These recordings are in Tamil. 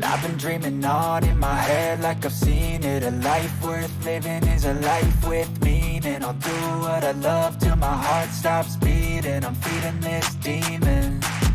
I've been dreaming on in my head like I've seen it A life worth living is a life with meaning I'll do what I love till my heart stops beating I'm feeding this demon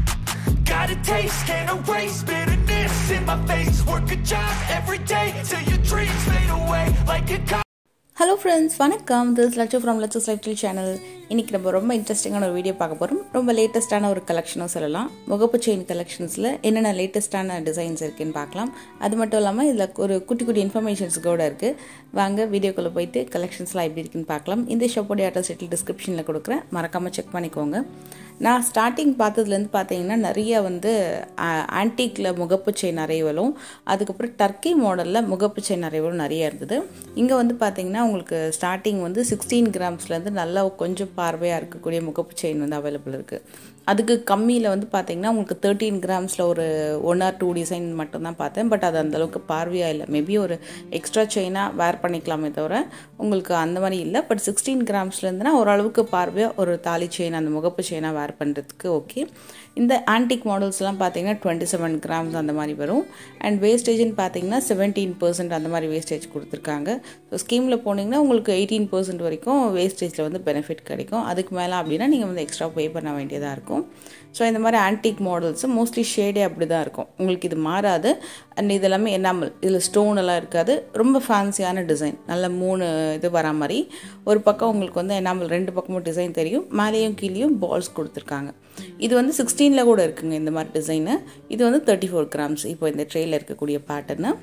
Got a taste, can't erase bitterness in my face Work a job every day till your dreams fade away Like a co- hello friends வணக்கம் this Lakshu from Lakshu's lifestyle channel இன்றைக்கி நம்ம ரொம்ப இன்ட்ரெஸ்டிங்கான ஒரு வீடியோ பார்க்க போகிறோம் ரொம்ப லேட்டஸ்ட்டான ஒரு கலெக்ஷனும் சொல்லலாம் முகப்பு செயின் கலெக்ஷன்ஸில் என்னென்ன லேட்டஸ்ட்டான டிசைன்ஸ் இருக்குன்னு பார்க்கலாம் அது மட்டும் இல்லாமல் இதில் ஒரு குட்டி குட்டி இன்ஃபர்மேஷன்ஸ் கூட இருக்குது வாங்க வீடியோக்குள்ளே போயிட்டு கலெக்ஷன்ஸ்லாம் எப்படி இருக்குன்னு பார்க்கலாம் இந்த ஷாப்போடைய அட்ரஸ் செட்டில் டிஸ்கிரிப்ஷனில் கொடுக்குறேன் மறக்காமல் செக் பண்ணிக்கோங்க நான் ஸ்டார்டிங் பார்த்ததுலேருந்து பார்த்தீங்கன்னா நிறைய வந்து ஆன்டிக்கில் முகப்பு செயின் அரைவலும் அதுக்கப்புறம் டர்க்கி மாடலில் முகப்பு செயின் அரைவலும் நிறைய இருந்தது இங்கே வந்து பார்த்தீங்கன்னா உங்களுக்கு ஸ்டார்டிங் வந்து சிக்ஸ்டீன் கிராம்ஸ்லேருந்து நல்லா கொஞ்சம் பார்வையாக இருக்கக்கூடிய முகப்பு செயின் வந்து அவைலபிள் இருக்குது அதுக்கு கம்மியில் வந்து பார்த்தீங்கன்னா உங்களுக்கு தேர்ட்டீன் கிராம்ஸில் ஒரு ஒன் ஆர் டூ டிசைன் மட்டும்தான் பார்த்தேன் பட் அது அந்தளவுக்கு பார்வையாக இல்லை மேபி ஒரு எக்ஸ்ட்ரா செயினாக வேர் பண்ணிக்கலாமே தவிர உங்களுக்கு அந்த மாதிரி இல்லை பட் சிக்ஸ்டீன் கிராம்ஸ்லேருந்துனா ஓரளவுக்கு பார்வையாக ஒரு தாலி செயின் அந்த முகப்பு செயினாக வேர் பண்ணுறதுக்கு ஓகே இந்த ஆன்டிக் மாடல்ஸ்லாம் பார்த்தீங்கன்னா டுவெண்ட்டி செவன் கிராம்ஸ் அந்த மாதிரி வரும் அண்ட் வேஸ்டேஜ்னு பார்த்தீங்கன்னா செவன்டீன் பர்சன்ட் அந்த மாதிரி வேஸ்டேஜ் கொடுத்துருக்காங்க ஸோ ஸ்கீமில் போனீங்கன்னா உங்களுக்கு எயிட்டீன் பர்சன்ட் வரைக்கும் வேஸ்டேஜில் வந்து பெனிஃபிட் கிடைக்கும் அதுக்கு மேலே அப்படின்னா நீங்கள் வந்து எக்ஸ்ட்ரா பே பண்ண வேண்டியதாக இருக்கும் ஸோ இந்த மாதிரி ஆன்டிக் மாடல்ஸ் மோஸ்ட்லி ஷேடே அப்படி தான் இருக்கும் உங்களுக்கு இது மாறாது அண்ட் இது எல்லாமே என்னாமல் இதில் ஸ்டோன் எல்லாம் இருக்காது ரொம்ப ஃபேன்சியான டிசைன் நல்ல மூணு இது வரா மாதிரி ஒரு பக்கம் உங்களுக்கு வந்து என்னாமல் ரெண்டு பக்கமும் டிசைன் தெரியும் மேலேயும் கீழேயும் பால்ஸ் கொடுத்துருக்காங்க இது வந்து சிக்ஸ்டீனில் கூட இருக்குங்க இந்த மாதிரி டிசைனு இது வந்து தேர்ட்டி ஃபோர் கிராம்ஸ் இப்போ இந்த ட்ரெயில் இருக்கக்கூடிய பேட்டர்னு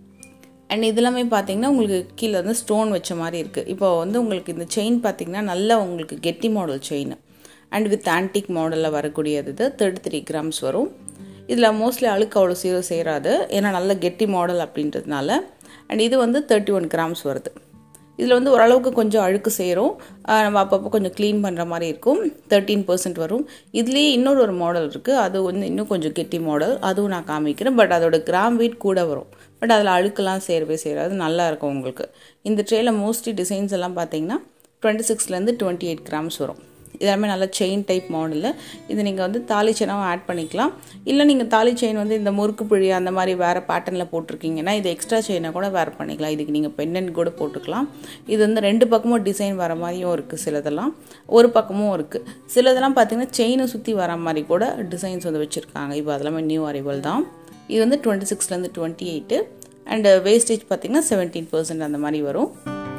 அண்ட் இதெல்லாமே பார்த்தீங்கன்னா உங்களுக்கு கீழே வந்து ஸ்டோன் வச்ச மாதிரி இருக்குது இப்போ வந்து உங்களுக்கு இந்த செயின் பார்த்தீங்கன்னா நல்லா உங்களுக்கு கெட்டி model chain and with antique மாடலில் வரக்கூடியது இது தேர்ட்டி த்ரீ கிராம்ஸ் வரும் இதில் மோஸ்ட்லி அழுக்கு அவ்வளோ சீரோ சேராது ஏன்னா நல்ல கெட்டி மாடல் அப்படின்றதுனால அண்ட் இது வந்து தேர்ட்டி ஒன் கிராம்ஸ் வருது இதில் வந்து ஓரளவுக்கு கொஞ்சம் அழுக்கு சேரும் நம்ம அப்பப்போ கொஞ்சம் க்ளீன் பண்ணுற மாதிரி இருக்கும் தேர்ட்டீன் பர்சன்ட் வரும் இதுலேயே இன்னொரு ஒரு மாடல் இருக்குது அது வந்து இன்னும் கொஞ்சம் கெட்டி மாடல் அதுவும் நான் காமிக்கிறேன் பட் அதோட கிராம் வெயிட் கூட வரும் பட் அதில் அழுக்கெல்லாம் சேரவே சேராது நல்லா இருக்கும் உங்களுக்கு இந்த ட்ரேயில் மோஸ்ட்லி டிசைன்ஸ் எல்லாம் பார்த்தீங்கன்னா டுவெண்ட்டி சிக்ஸ்லேருந்து டுவெண்ட்டி எயிட் கிராம்ஸ் வரும் இதெல்லாமே நல்ல செயின் டைப் மாடலில் இது நீங்கள் வந்து தாலி செயினாகவும் ஆட் பண்ணிக்கலாம் இல்லை நீங்கள் தாலி செயின் வந்து இந்த முறுக்கு பிழி அந்த மாதிரி வேறு பேட்டர்னில் போட்டிருக்கீங்கன்னா இது எக்ஸ்ட்ரா செயினை கூட வேர் பண்ணிக்கலாம் இதுக்கு நீங்கள் பெண்ணன் கூட போட்டுக்கலாம் இது வந்து ரெண்டு பக்கமும் டிசைன் வர மாதிரியும் இருக்குது சிலதெல்லாம் ஒரு பக்கமும் இருக்குது சிலதெல்லாம் பார்த்தீங்கன்னா செயினை சுற்றி வர மாதிரி கூட டிசைன்ஸ் வந்து வச்சுருக்காங்க இப்போ அதெல்லாமே நியூ அரைவல் தான் இது வந்து டுவெண்ட்டி சிக்ஸ்லேருந்து டுவெண்ட்டி எயிட்டு அண்டு வேஸ்டேஜ் பார்த்தீங்கன்னா செவன்டீன் பர்சன்ட் அந்த மாதிரி வரும்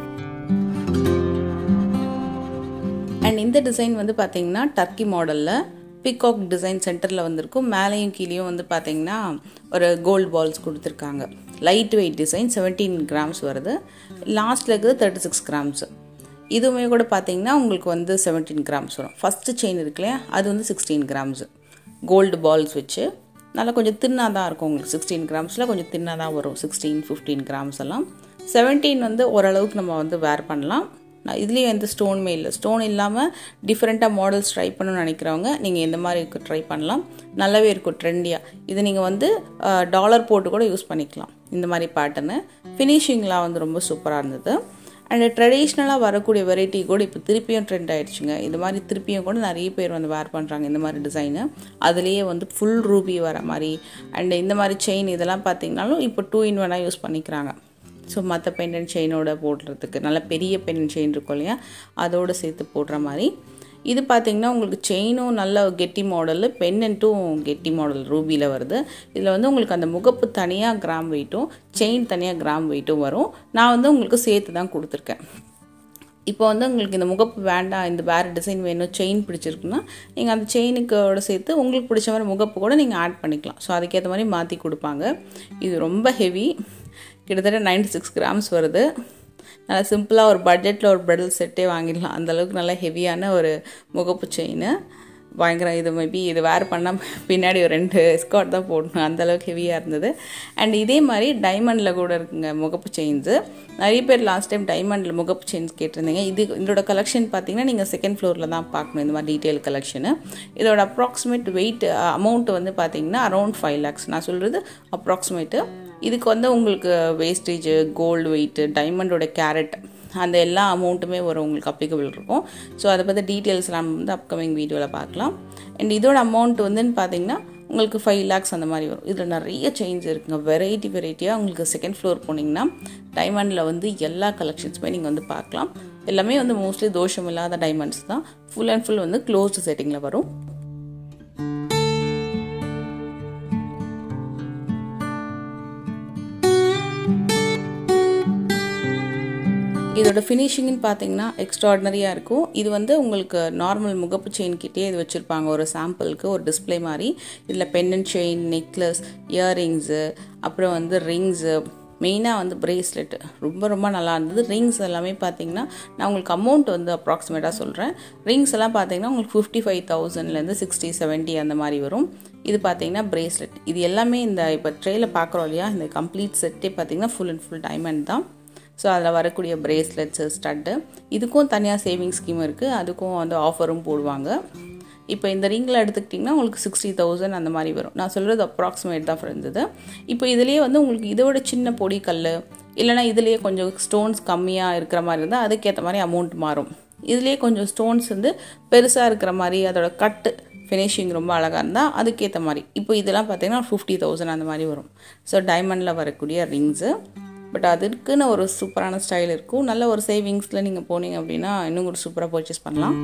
அண்ட் இந்த டிசைன் வந்து பார்த்தீங்கன்னா டர்க்கி மாடலில் பிகாக் டிசைன் சென்டரில் வந்திருக்கும் மேலேயும் கீழேயும் வந்து பார்த்தீங்கன்னா ஒரு கோல்டு பால்ஸ் கொடுத்துருக்காங்க light weight design seventeen grams வருது லாஸ்ட்டில் இருக்குது தேர்ட்டி சிக்ஸ் கிராம்ஸ் இதுவுமே கூட பார்த்தீங்கன்னா உங்களுக்கு வந்து செவன்டீன் கிராம்ஸ் வரும் ஃபஸ்ட்டு செயின் இருக்கு இல்லையா அது வந்து சிக்ஸ்டீன் கிராம்ஸ் கோல்டு பால்ஸ் வச்சு நல்லா கொஞ்சம் தின்னாக தான் இருக்கும் உங்களுக்கு சிக்ஸ்டீன் கிராம்ஸில் கொஞ்சம் தின்னாக தான் வரும் சிக்ஸ்டீன் ஃபிஃப்டீன் கிராம்ஸ் எல்லாம் செவன்டீன் வந்து ஓரளவுக்கு நம்ம வந்து வேர் பண்ணலாம் இதுலேயும் எந்த ஸ்டோனுமே இல்லை ஸ்டோன் இல்லாமல் டிஃப்ரெண்ட்டாக மாடல்ஸ் ட்ரை பண்ணணும்னு நினைக்கிறவங்க நீங்கள் எந்த மாதிரி இருக்கு ட்ரை பண்ணலாம் நல்லாவே இருக்கும் ட்ரெண்டியாக இது நீங்கள் வந்து டாலர் போட்டு கூட யூஸ் பண்ணிக்கலாம் இந்த மாதிரி பேட்டர்னு ஃபினிஷிங்லாம் வந்து ரொம்ப சூப்பராக இருந்தது அண்ட் ட்ரெடிஷ்னலாக வரக்கூடிய வெரைட்டி கூட இப்போ திருப்பியும் ட்ரெண்ட் ஆகிடுச்சுங்க இந்த மாதிரி திருப்பியும் கூட நிறைய பேர் வந்து வேர் பண்ணுறாங்க இந்த மாதிரி டிசைனு அதுலேயே வந்து ஃபுல் ரூபி வர மாதிரி அண்ட் இந்த மாதிரி செயின் இதெல்லாம் பார்த்தீங்கனாலும் இப்போ டூ இன் ஒன்னாக யூஸ் பண்ணிக்கிறாங்க ஸோ மற்ற பெண்டன் செயினோட போடுறதுக்கு நல்ல பெரிய பெண்டன் செயின் இருக்கும் இல்லையா அதோடு சேர்த்து போடுற மாதிரி இது பார்த்திங்கன்னா உங்களுக்கு செயினும் நல்ல கெட்டி மாடலு பெண்ணன்ட்டும் கெட்டி மாடல் ரூபியில் வருது இதில் வந்து உங்களுக்கு அந்த முகப்பு தனியாக கிராம் வெயிட்டும் செயின் தனியாக கிராம் வெயிட்டும் வரும் நான் வந்து உங்களுக்கு சேர்த்து தான் கொடுத்துருக்கேன் இப்போ வந்து உங்களுக்கு இந்த முகப்பு வேண்டாம் இந்த வேறு டிசைன் வேணும் செயின் பிடிச்சிருக்குன்னா நீங்கள் அந்த செயினுக்கோட சேர்த்து உங்களுக்கு பிடிச்ச மாதிரி முகப்பு கூட நீங்கள் ஆட் பண்ணிக்கலாம் ஸோ அதுக்கேற்ற மாதிரி மாற்றி கொடுப்பாங்க இது ரொம்ப ஹெவி கிட்டத்தட்ட நைன்டி சிக்ஸ் கிராம்ஸ் வருது நல்லா சிம்பிளாக ஒரு பட்ஜெட்டில் ஒரு பிரெடல் செட்டே வாங்கிடலாம் அந்தளவுக்கு நல்லா ஹெவியான ஒரு முகப்பு செயின் பயங்கரம் இது மேபி இது வேர் பண்ணால் பின்னாடி ஒரு ரெண்டு ஸ்காட் தான் போடணும் அந்தளவுக்கு ஹெவியாக இருந்தது அண்ட் இதே மாதிரி டைமண்டில் கூட இருக்குங்க முகப்பு செயின்ஸு நிறைய பேர் லாஸ்ட் டைம் டைமண்டில் முகப்பு செயின்ஸ் கேட்டிருந்தீங்க இது இதோட கலெக்ஷன் பார்த்தீங்கன்னா நீங்கள் செகண்ட் ஃப்ளோரில் தான் பார்க்கணும் இந்த மாதிரி டீட்டெயில் கலெக்ஷனு இதோட அப்ராக்சிமேட் வெயிட் அமௌண்ட் வந்து பார்த்தீங்கன்னா அரௌண்ட் ஃபைவ் லேக்ஸ் நான் சொல்கிறது அப்ராக்சிமேட்டு இதுக்கு வந்து உங்களுக்கு வேஸ்டேஜ் கோல்டு வெயிட்டு டைமண்டோட கேரட் அந்த எல்லா அமௌண்ட்டுமே வரும் உங்களுக்கு அப்ளிகபிள் இருக்கும் ஸோ அதை பற்றி டீட்டெயில்ஸ் நம்ம வந்து அப்கமிங் வீடியோவில் பார்க்கலாம் அண்ட் இதோட அமௌண்ட் வந்துன்னு பார்த்தீங்கன்னா உங்களுக்கு ஃபைவ் லேக்ஸ் அந்த மாதிரி வரும் இதில் நிறைய சேஞ்ச் இருக்குங்க வெரைட்டி வெரைட்டியாக உங்களுக்கு செகண்ட் ஃப்ளோர் போனீங்கன்னா டைமண்டில் வந்து எல்லா கலெக்ஷன்ஸுமே நீங்கள் வந்து பார்க்கலாம் எல்லாமே வந்து மோஸ்ட்லி தோஷம் இல்லாத டைமண்ட்ஸ் தான் ஃபுல் அண்ட் ஃபுல் வந்து க்ளோஸ்டு செட்டிங்கில் வரும் இதோட ஃபினிஷிங்னு பார்த்தீங்கன்னா எக்ஸ்ட்ராடினரியாக இருக்கும் இது வந்து உங்களுக்கு நார்மல் முகப்பு செயின் கிட்டே இது வச்சுருப்பாங்க ஒரு சாம்பிளுக்கு ஒரு டிஸ்பிளே மாதிரி இதில் பென்னன் செயின் நெக்லஸ் இயர்ரிங்ஸு அப்புறம் வந்து ரிங்ஸு மெயினாக வந்து ப்ரேஸ்லெட் ரொம்ப ரொம்ப நல்லா இருந்தது ரிங்ஸ் எல்லாமே பார்த்தீங்கன்னா நான் உங்களுக்கு அமௌண்ட் வந்து அப்ராக்சிமேட்டாக சொல்கிறேன் ரிங்ஸ் எல்லாம் பார்த்தீங்கன்னா உங்களுக்கு ஃபிஃப்டி ஃபைவ் தௌசண்ட்லேருந்து சிக்ஸ்டி செவன்ட்டி அந்த மாதிரி வரும் இது பார்த்தீங்கன்னா ப்ரேஸ்லெட் இது எல்லாமே இந்த இப்போ ட்ரேயில் பார்க்குறோம் இல்லையா இந்த கம்ப்ளீட் செட்டே பார்த்தீங்கன்னா ஃபுல் அண்ட் ஃபுல் டைமண்ட் தான் ஸோ அதில் வரக்கூடிய ப்ரேஸ்லெட்ஸு ஸ்டட்டு இதுக்கும் தனியாக சேவிங் ஸ்கீம் இருக்குது அதுக்கும் வந்து ஆஃபரும் போடுவாங்க இப்போ இந்த ரிங்கில் எடுத்துக்கிட்டிங்கன்னா உங்களுக்கு சிக்ஸ்டி தௌசண்ட் அந்த மாதிரி வரும் நான் சொல்கிறது அப்ராக்சிமேட் தான் இருந்தது இப்போ இதுலேயே வந்து உங்களுக்கு இதோட சின்ன பொடி கல் இல்லைனா இதுலேயே கொஞ்சம் ஸ்டோன்ஸ் கம்மியாக இருக்கிற மாதிரி இருந்தால் அதுக்கேற்ற மாதிரி அமௌண்ட் மாறும் இதுலேயே கொஞ்சம் ஸ்டோன்ஸ் வந்து பெருசாக இருக்கிற மாதிரி அதோட கட்டு ஃபினிஷிங் ரொம்ப அழகாக இருந்தால் அதுக்கேற்ற மாதிரி இப்போ இதெல்லாம் பார்த்தீங்கன்னா ஃபிஃப்டி தௌசண்ட் அந்த மாதிரி வரும் ஸோ டைமண்டில் வரக்கூடிய ரிங்ஸு பட் அதுக்குன்னு ஒரு சூப்பரான ஸ்டைல் இருக்கும் நல்ல ஒரு சேவிங்ஸில் நீங்கள் போனீங்க அப்படின்னா இன்னும் ஒரு சூப்பராக பர்ச்சேஸ் பண்ணலாம்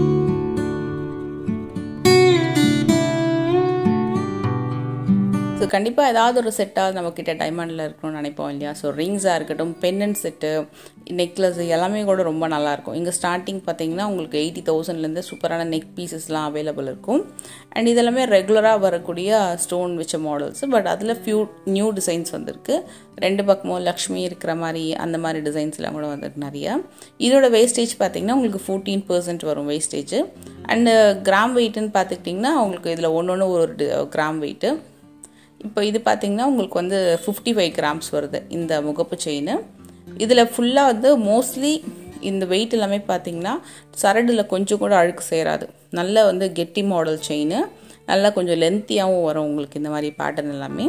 ஸோ கண்டிப்பாக ஏதாவது ஒரு செட்டாக நம்மக்கிட்ட டைமண்டில் இருக்கணும்னு நினைப்போம் இல்லையா ஸோ ரிங்ஸாக இருக்கட்டும் பென்னன் செட்டு நெக்லஸ் எல்லாமே கூட ரொம்ப நல்லாயிருக்கும் இங்கே ஸ்டார்டிங் பார்த்தீங்கன்னா உங்களுக்கு எயிட்டி தௌசண்ட்லேருந்து சூப்பரான நெக் பீசஸ்லாம் அவைலபிள் இருக்கும் அண்ட் இதெல்லாமே ரெகுலராக வரக்கூடிய ஸ்டோன் வச்ச மாடல்ஸ் பட் அதில் ஃபியூ நியூ டிசைன்ஸ் வந்திருக்கு ரெண்டு பக்கமும் லக்ஷ்மி இருக்கிற மாதிரி அந்த மாதிரி டிசைன்ஸ்லாம் கூட வந்திருக்கு நிறைய இதோட வேஸ்டேஜ் பார்த்தீங்கன்னா உங்களுக்கு ஃபோர்டீன் பர்சன்ட் வரும் வேஸ்டேஜ் அண்டு கிராம் வெயிட்டுன்னு பார்த்துக்கிட்டிங்கன்னா உங்களுக்கு இதில் ஒன்று ஒன்று ஒரு கிராம் வெயிட்டு இப்போ இது பார்த்திங்கன்னா உங்களுக்கு வந்து ஃபிஃப்டி ஃபைவ் கிராம்ஸ் வருது இந்த முகப்பு செயின் இதில் ஃபுல்லாக வந்து மோஸ்ட்லி இந்த வெயிட் எல்லாமே பார்த்திங்கன்னா சரடில் கொஞ்சம் கூட அழுக்கு சேராது நல்ல வந்து கெட்டி மாடல் செயின் நல்லா கொஞ்சம் லென்த்தியாகவும் வரும் உங்களுக்கு இந்த மாதிரி பேட்டர்ன் எல்லாமே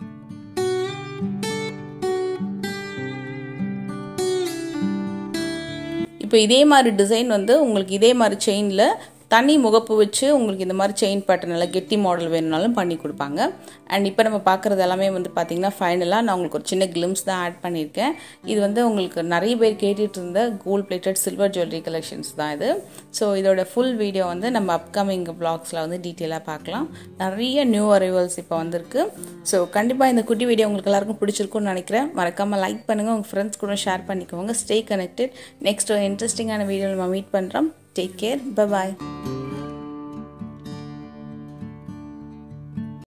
இப்போ இதே மாதிரி டிசைன் வந்து உங்களுக்கு இதே மாதிரி செயினில் தனி முகப்பு வச்சு உங்களுக்கு இந்த மாதிரி செயின் பேட்டர்ன் எல்லாம் கெட்டி மாடல் வேணுனாலும் பண்ணி கொடுப்பாங்க அண்ட் இப்போ நம்ம பார்க்குறது எல்லாமே வந்து பார்த்திங்கன்னா ஃபைனலாக நான் உங்களுக்கு ஒரு சின்ன கிளிம்ஸ் தான் ஆட் பண்ணியிருக்கேன் இது வந்து உங்களுக்கு நிறைய பேர் கேட்டுட்டு இருந்த gold plated silver jewellery collections தான் இது ஸோ இதோட ஃபுல் வீடியோ வந்து நம்ம அப்கமிங் பிளாக்ஸில் வந்து டீட்டெயிலாக பார்க்கலாம் நிறைய நியூ அரைவல்ஸ் இப்போ வந்திருக்கு ஸோ கண்டிப்பாக இந்த குட்டி வீடியோ உங்களுக்கு எல்லாருக்கும் பிடிச்சிருக்கும்னு நினைக்கிறேன் மறக்காமல் லைக் பண்ணுங்கள் உங்கள் ஃப்ரெண்ட்ஸ் கூட ஷேர் பண்ணிக்கோங்க ஸ்டே கனெக்டட் நெக்ஸ்ட் ஒரு இன்ட்ரெஸ்டிங்கான வீடியோ நம்ம மீட் பண்ணுறோம் டேக் கேர் பாய்